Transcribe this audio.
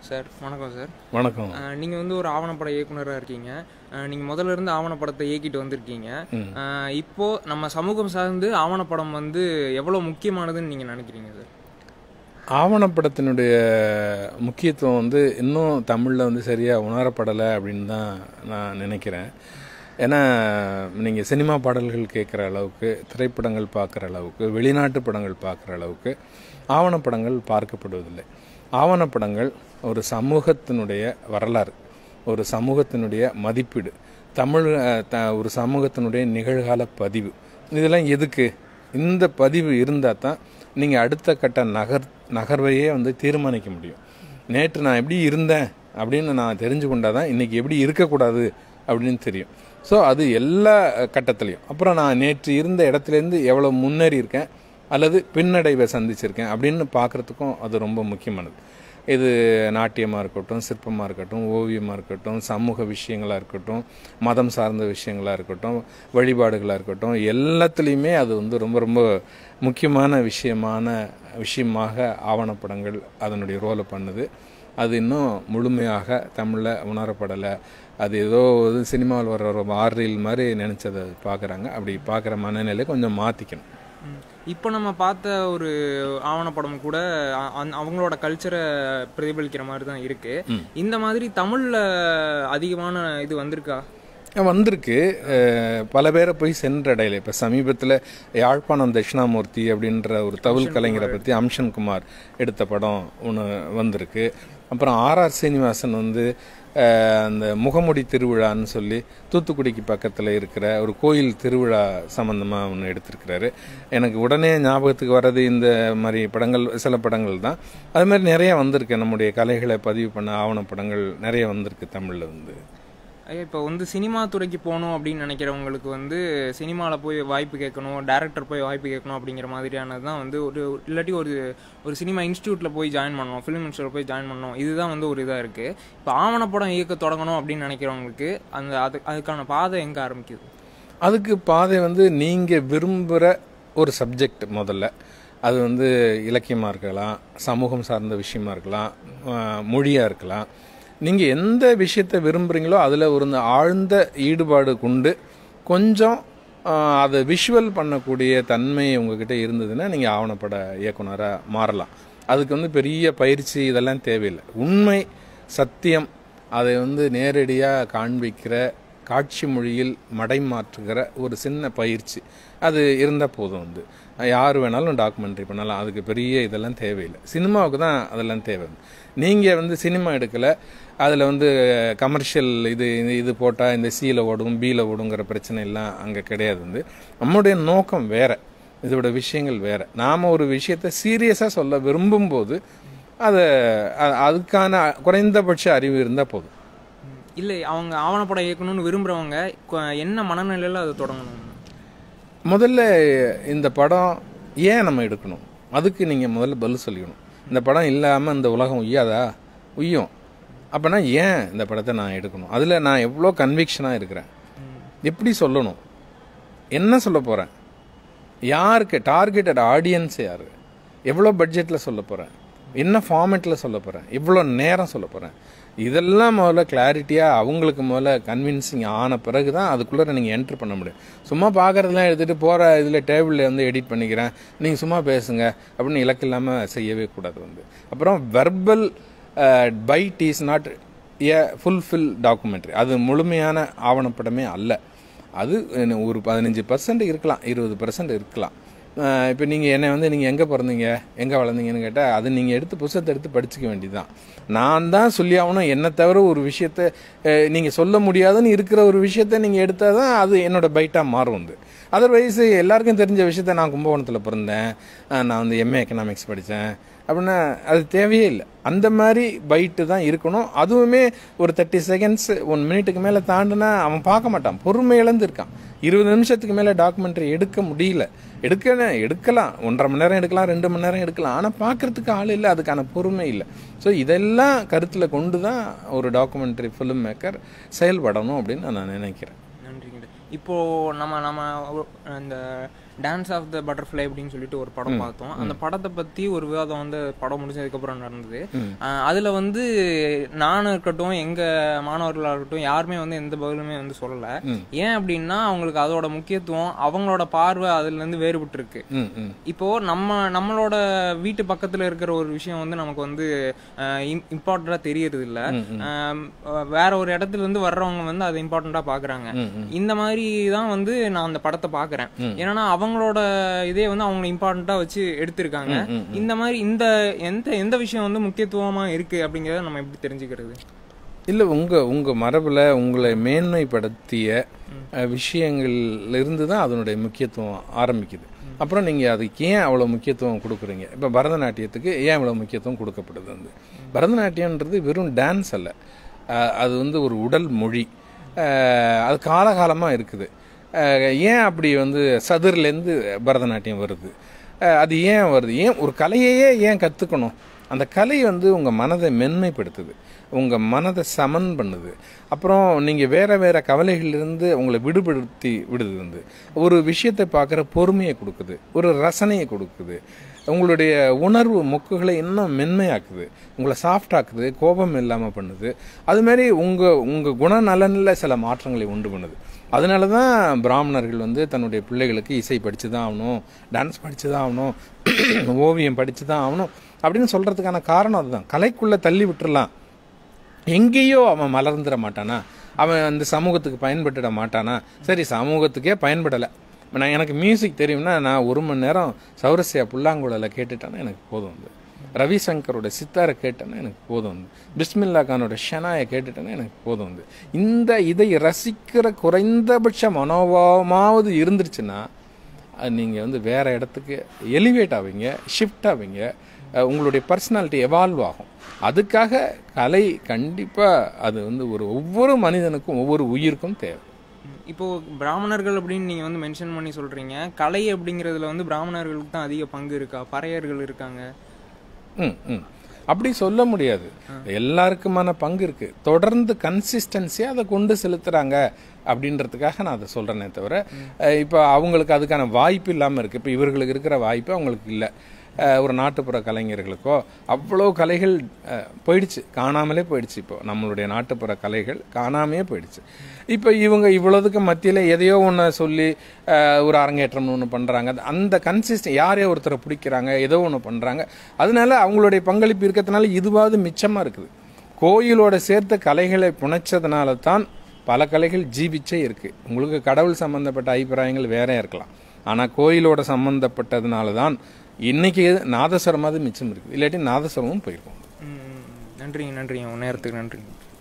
Sir வணக்கம் sir வணக்கம் நீங்கள் வந்து ஒரு ஆவணப்பட இயக்குனராக இருக்கீங்க நீங்கள் முதல்ல இருந்து ஆவணப்படத்தை இயக்கிட்டு வந்திருக்கீங்க அஹ், இப்போ நம்ம சமூகம் சார்ந்து ஆவணப்படம் வந்து எவ்வளோ முக்கியமானதுன்னு நீங்கள் நினைக்கிறீங்க சார் ஆவணப்படத்தினுடைய முக்கியத்துவம் வந்து இன்னும் தமிழில் வந்து சரியாக உணரப்படலை அப்படின்னு தான் நான் நினைக்கிறேன் ஏன்னா நீங்கள் சினிமா பாடல்கள் கேட்குற அளவுக்கு திரைப்படங்கள் பார்க்குற அளவுக்கு வெளிநாட்டு படங்கள் பார்க்குற அளவுக்கு ஆவணப்படங்கள் பார்க்கப்படுவதில்லை ஆவணப்படங்கள் ஒரு சமூகத்தினுடைய வரலாறு ஒரு சமூகத்தினுடைய மதிப்பீடு தமிழ் அஹ், த ஒரு சமூகத்தினுடைய நிகழ்கால பதிவு இதெல்லாம் எதுக்கு இந்த பதிவு இருந்தால் தான் நீங்கள் அடுத்த கட்ட நகர் நகர்வையே வந்து தீர்மானிக்க முடியும் நேற்று நான் எப்படி இருந்தேன் அப்படின்னு நான் தெரிஞ்சு கொண்டாதான் இன்னைக்கு எப்படி இருக்கக்கூடாது அப்படின்னு தெரியும் ஸோ அது எல்லா கட்டத்துலையும் அப்புறம் நான் நேற்று இருந்த இடத்துலேருந்து எவ்வளோ முன்னேறி இருக்கேன் அல்லது பின்னடைவை சந்திச்சிருக்கேன் அப்படின்னு பார்க்குறதுக்கும் அது ரொம்ப முக்கியமானது இது நாட்டியமாக இருக்கட்டும் சிற்பமாக இருக்கட்டும் ஓவியமாக இருக்கட்டும் சமூக விஷயங்களாக இருக்கட்டும் மதம் சார்ந்த விஷயங்களாக இருக்கட்டும் வழிபாடுகளாக இருக்கட்டும் எல்லாத்துலேயுமே அது வந்து ரொம்ப ரொம்ப முக்கியமான விஷயமான விஷயமாக ஆவணப்படங்கள் அதனுடைய ரோலை பண்ணுது அது இன்னும் முழுமையாக தமிழில் உணரப்படலை அது ஏதோ ஒரு சினிமாவில் வர ஒரு ஆர்ரீல் மாதிரி நினச்சதை பார்க்குறாங்க அப்படி பார்க்குற மனநிலை கொஞ்சம் மாற்றிக்கணும் இப்போ நம்ம பார்த்த ஒரு ஆவணப்படம் கூட அ- அந்த- அவங்களோட கல்ச்சரை பிரதிபலிக்கிற மாதிரி தான் இருக்கு இந்த மாதிரி தமிழ்ல அதிகமான இது வந்திருக்கா வந்திருக்கு அஹ், பல பேரை போய் சென்றடையல இப்போ சமீபத்தில் யாழ்ப்பாணம் தட்சிணாமூர்த்தி அப்படின்ற ஒரு தவில் கலைஞரை பற்றி அம்ஷன் குமார் எடுத்த படம் ஒன்று வந்திருக்கு அப்புறம் ஆர்ஆர் சீனிவாசன் வந்து அஹ், அந்த முகமுடி திருவிழான்னு சொல்லி தூத்துக்குடிக்கு பக்கத்தில் இருக்கிற ஒரு கோயில் திருவிழா சம்மந்தமாக ஒன்று எடுத்திருக்கிறாரு எனக்கு உடனே ஞாபகத்துக்கு வர்றது இந்த மாதிரி படங்கள் சில படங்கள் தான் அது மாதிரி நிறைய வந்திருக்கு நம்முடைய கலைகளை பதிவு பண்ண ஆவணப்படங்கள் நிறைய வந்திருக்கு தமிழில் வந்து ஐயா, இப்போ வந்து சினிமா துறைக்கு போகணும் அப்படின்னு நினைக்கிறவங்களுக்கு வந்து சினிமாவில் போய் வாய்ப்பு கேட்கணும் டேரக்டர் போய் வாய்ப்பு கேட்கணும் அப்படிங்கிற மாதிரியானது தான் வந்து ஒரு இல்லாட்டி ஒரு ஒரு சினிமா இன்ஸ்டியூட்டில் போய் ஜாயின் பண்ணணும் ஃபிலிம் இன்ஸ்டியூட்டில் போய் ஜாயின் பண்ணணும் இதுதான் வந்து ஒரு இதாக இருக்குது இப்போ ஆவணப்படம் இயக்க தொடங்கணும் அப்படின்னு நினைக்கிறவங்களுக்கு அந்த அது அதுக்கான பாதை எங்கே ஆரம்பிக்குது அதுக்கு பாதை வந்து நீங்கள் விரும்புகிற ஒரு சப்ஜெக்ட் முதல்ல அது வந்து இலக்கியமாக இருக்கலாம் சமூகம் சார்ந்த விஷயமா இருக்கலாம் மொழியாக இருக்கலாம் நீங்கள் எந்த விஷயத்தை விரும்புகிறீங்களோ அதில் ஒரு ஆழ்ந்த ஈடுபாடு கொண்டு கொஞ்சம் ஆஹ், அதை விஷுவல் பண்ணக்கூடிய தன்மை உங்ககிட்ட இருந்ததுன்னா நீங்கள் ஆவணப்பட இயக்குனராக மாறலாம் அதுக்கு வந்து பெரிய பயிற்சி இதெல்லாம் தேவையில்லை உண்மை சத்தியம் அதை வந்து நேரடியாக காண்பிக்கிற காட்சி மொழியில் மடைமாற்றுகிற ஒரு சின்ன பயிற்சி அது இருந்தால் போதும் வந்து யார் வேணாலும் டாக்குமெண்ட்ரி பண்ணலாம் அதுக்கு பெரிய இதெல்லாம் தேவையில்லை சினிமாவுக்கு தான் அதெல்லாம் தேவை நீங்கள் வந்து சினிமா எடுக்கலை அதில் வந்து கமர்ஷியல் இது இது- இது போட்டால் இந்த சியில் ஓடும் பியில் ஓடுங்கிற பிரச்சனை எல்லாம் அங்கே கிடையாது வந்து நம்முடைய நோக்கம் வேற இதோட விஷயங்கள் வேற நாம் ஒரு விஷயத்தை சீரியஸாக சொல்ல விரும்பும்போது அதை அ- அதுக்கான குறைந்தபட்ச அறிவு இருந்தால் போதும் இல்லை அவங்க ஆவணப்படம் இயக்கணும்னு விரும்புகிறவங்க என்ன மனநிலையில் அதை தொடங்கணும் முதல்ல இந்த படம் ஏன் நம்ம எடுக்கணும் அதுக்கு நீங்கள் முதல்ல பதில் சொல்லிக்கணும் இந்த படம் இல்லாமல் இந்த உலகம் உய்யாதா உய்யும் அப்போனா ஏன் இந்த படத்தை நான் எடுக்கணும் அதில் நான் எவ்வளோ கன்விக்ஷனாக இருக்கிறேன் எப்படி சொல்லணும் என்ன சொல்ல போகிறேன் யாருக்கு டார்கெட்டட் ஆடியன்ஸ் யார் எவ்வளோ பட்ஜெட்டில் சொல்ல போகிறேன் என்ன ஃபார்மேட்டில் சொல்ல போகிறேன் எவ்வளோ நேரம் சொல்ல போகிறேன் இதெல்லாம் முதல்ல கிளாரிட்டியாக அவங்களுக்கு முதல்ல கன்வின்சிங் ஆன பிறகு தான் அதுக்குள்ளே நீங்கள் என்ட்ரு பண்ண முடியும் சும்மா பார்க்குறதெல்லாம் எடுத்துகிட்டு போகிற இதில் டேபிளில் வந்து எடிட் பண்ணிக்கிறேன் நீங்கள் சும்மா பேசுங்க அப்படின்னு இலக்கு இல்லாமல் செய்யவே கூடாது வந்து அப்புறம் verbal bite is not a fulfil documentary அது முழுமையான ஆவணப்படமே அல்ல அது என்ன ஒரு பதினஞ்சு பர்சன்ட் இருக்கலாம் இருபது பர்சன்ட் இருக்கலாம் இப்போ நீங்கள் என்னை வந்து நீங்கள் எங்கே பிறந்தீங்க எங்கே வளர்ந்தீங்கன்னு கேட்டால் அது நீங்கள் எடுத்து புத்தகத்தை எடுத்து படிச்சுக்க வேண்டியதுதான் நான் தான் சொல்லி ஆகணும் என்னை தவிர ஒரு விஷயத்த நீங்கள் சொல்ல முடியாதுன்னு இருக்கிற ஒரு விஷயத்த நீங்கள் எடுத்தால் தான் அது என்னோட பைட்டாக மாறும் வந்து அதர்வைஸ் எல்லாருக்கும் தெரிஞ்ச விஷயத்த நான் கும்பகோணத்தில் பிறந்தேன் அஹ் நான் வந்து எம்ஏ எக்கனாமிக்ஸ் படித்தேன் அப்படின்னா அது தேவையே இல்லை அந்த மாதிரி பைட்டு தான் இருக்கணும் அதுவுமே ஒரு தேர்ட்டி செகண்ட்ஸ் ஒன் மினிட்டுக்கு மேலே தாண்டுனா அவன் பார்க்க மாட்டான் பொறுமை இழந்து இருக்கான் இருபது நிமிஷத்துக்கு மேலே டாக்குமெண்ட்ரி எடுக்க முடியல எடுக்க எடுக்கலாம் ஒன்றரை மணி நேரம் எடுக்கலாம் ரெண்டு மணி நேரம் எடுக்கலாம் ஆனால் பார்க்கறதுக்கு ஆள் இல்லை அதுக்கான பொறுமை இல்லை ஸோ இதெல்லாம் கருத்தில் கொண்டு தான் ஒரு டாக்குமெண்ட்ரி ஃபிலிம் மேக்கர் செயல்படணும் அப்படின்னு நான் நினைக்கிறேன் நன்றிங்க இப்போ நம்ம நம்ம ஒரு- இந்த டான்ஸ் ஆஃப் த பட்டர்ஃப்ளை அப்படின்னு சொல்லிட்டு ஒரு படம் பார்த்தோம் அந்த படத்தை பத்தி ஒரு விவாதம் வந்து படம் முடிஞ்சதுக்கு அப்புறம் நடந்தது அஹ் அதுல வந்து நானும் இருக்கட்டும் எங்க மாணவர்களா இருக்கட்டும் யாருமே வந்து எந்த பதிலுமே வந்து சொல்லல ஏன் அப்படின்னா அவங்களுக்கு அதோட முக்கியத்துவம் அவங்களோட பார்வை அதுல இருந்து வேறுபட்டு இருக்கு ம் ம் இப்போ நம்ம நம்மளோட வீட்டு பக்கத்துல இருக்கிற ஒரு விஷயம் வந்து நமக்கு வந்து இம்பார்ட்டண்டா தெரியறது இல்ல அஹ் வேற ஒரு இடத்துல இருந்து வர்றவங்க வந்து அதை இம்பார்ட்டண்டா பாக்குறாங்க இந்த மாதிரி தான் வந்து நான் அந்த படத்தை பாக்குறேன் ஏன்னா அவங்களோட இதே வந்து அவங்க இம்பார்ட்டண்டா வச்சு எடுத்திருக்காங்க இந்த மாதிரி இந்த எந்த எந்த விஷயம் வந்து முக்கியத்துவமா இருக்கு அப்படிங்கறத நம்ம எப்படி தெரிஞ்சுக்கிறது இல்லை உங்கள் உங்கள் மரபில் உங்களை மேன்மைப்படுத்திய அஹ், விஷயங்கள்ல இருந்து தான் அதனுடைய முக்கியத்துவம் ஆரம்பிக்குது அப்புறம் நீங்கள் அதுக்கு ஏன் அவ்வளோ முக்கியத்துவம் கொடுக்குறீங்க இப்போ பரதநாட்டியத்துக்கு ஏன் அவ்வளோ முக்கியத்துவம் கொடுக்கப்படுது வந்து பரதநாட்டியம்ன்றது வெறும் டான்ஸ் அல்ல அஹ், அது வந்து ஒரு உடல் மொழி அஹ், அது காலகாலமாக இருக்குது அஹ், ஏன் அப்படி வந்து சதுர்லேருந்து பரதநாட்டியம் வருது அஹ், அது ஏன் வருது ஏன் ஒரு கலையையே ஏன் கற்றுக்கணும் அந்த கலை வந்து உங்கள் மனதை மென்மைப்படுத்துது உங்கள் மனதை சமன் பண்ணுது அப்புறம் நீங்கள் வேற வேற கவலைகளிலிருந்து உங்களை விடுபடுத்தி விடுது வந்து ஒரு விஷயத்தை பார்க்குற பொறுமையை கொடுக்குது ஒரு ரசனையை கொடுக்குது உங்களுடைய உணர்வு மொக்குகளை இன்னும் மென்மையாக்குது உங்களை சாஃப்ட் ஆக்குது கோபம் இல்லாமல் பண்ணுது அது மாதிரி உங்கள் உங்கள் குணநலனில் சில மாற்றங்களை உண்டு பண்ணுது அதனால தான் பிராமணர்கள் வந்து தன்னுடைய பிள்ளைகளுக்கு இசை படித்து தான் ஆகணும் டான்ஸ் படித்து தான் ஆகணும் ஓவியம் படித்து தான் ஆகணும் அப்படின்னு சொல்கிறதுக்கான காரணம் அதுதான் கலைக்குள்ளே தள்ளி விட்டுறலாம் எங்கேயோ அவன் மலர்ந்துட மாட்டானா அவன் அந்த சமூகத்துக்கு பயன்பட்டுட மாட்டானா சரி சமூகத்துக்கே பயன்படலை நான் எனக்கு மியூசிக் தெரியும்னா நான் ஒரு மணி நேரம் சௌரஸ்யா புல்லாங்குழலை கேட்டுட்டேன்னா எனக்கு போதும் வந்து ரவிசங்கரோட சித்தாரை கேட்டேன்னா எனக்கு போதும் வந்து பிஸ்மில்லா கானோட ஷனாயை கேட்டுட்டேன்னா எனக்கு போதும் வந்து இந்த இதை ரசிக்கிற குறைந்தபட்ச மனோபாவமாவது இருந்துருச்சுன்னா நீங்கள் வந்து வேற இடத்துக்கு எலிவேட் ஆவீங்க ஷிஃப்ட் ஆவீங்க அஹ் உங்களுடைய பர்சனாலிட்டி எவால்வ் ஆகும் அதுக்காக கலை கண்டிப்பாக அது வந்து ஒரு ஒவ்வொரு மனிதனுக்கும் ஒவ்வொரு உயிருக்கும் தேவை இப்போ பிராமணர்கள் அப்படின்னு நீங்க வந்து மென்ஷன் பண்ணி சொல்றீங்க கலை அப்படிங்கறதுல வந்து பிராமணர்களுக்கு தான் அதிக பங்கு இருக்கா பறையர்கள் இருக்காங்க ம் ம் அப்படி சொல்ல முடியாது எல்லாருக்குமான பங்கு இருக்கு தொடர்ந்து கன்சிஸ்டன்சியாக அதை கொண்டு செலுத்துறாங்க அப்படின்றதுக்காக நான் அதை சொல்றேனே தவிர அஹ், இப்போ அவங்களுக்கு அதுக்கான வாய்ப்பு இல்லாமல் இருக்கு இப்போ இவர்களுக்கு இருக்கிற வாய்ப்பு அவங்களுக்கு இல்லை அஹ், ஒரு நாட்டுப்புற கலைஞர்களுக்கோ அவ்வளோ கலைகள் அஹ், போயிடுச்சு காணாமலே போயிடுச்சு இப்போ நம்மளுடைய நாட்டுப்புற கலைகள் காணாமையே போயிடுச்சு இப்போ இவங்க இவ்வளவுக்கு மத்தியில் எதையோ ஒன்று சொல்லி அஹ், ஒரு அரங்கேற்றம்னு ஒன்று பண்ணுறாங்க அந்த கன்சிஸ்ட் யாரையோ ஒருத்தரை பிடிக்கிறாங்க ஏதோ ஒன்று பண்ணுறாங்க அதனால அவங்களுடைய பங்களிப்பு இருக்கிறதுனால இதுவாவது மிச்சமாக இருக்குது கோயிலோட சேர்த்த கலைகளை புனைச்சதுனால தான் பல கலைகள் ஜீவிச்சே இருக்கு உங்களுக்கு கடவுள் சம்பந்தப்பட்ட அபிப்பிராயங்கள் வேற இருக்கலாம் ஆனால் கோயிலோட சம்பந்தப்பட்டதுனால தான் இன்னைக்கு நாதஸ்வரமாவது மிச்சம் இருக்குது இல்லாட்டி நாதஸ்வரமும் போயிருக்கும் ம், ம், ம். நன்றிங்க நன்றிங்க உன் நேரத்துக்கு நன்றிங்க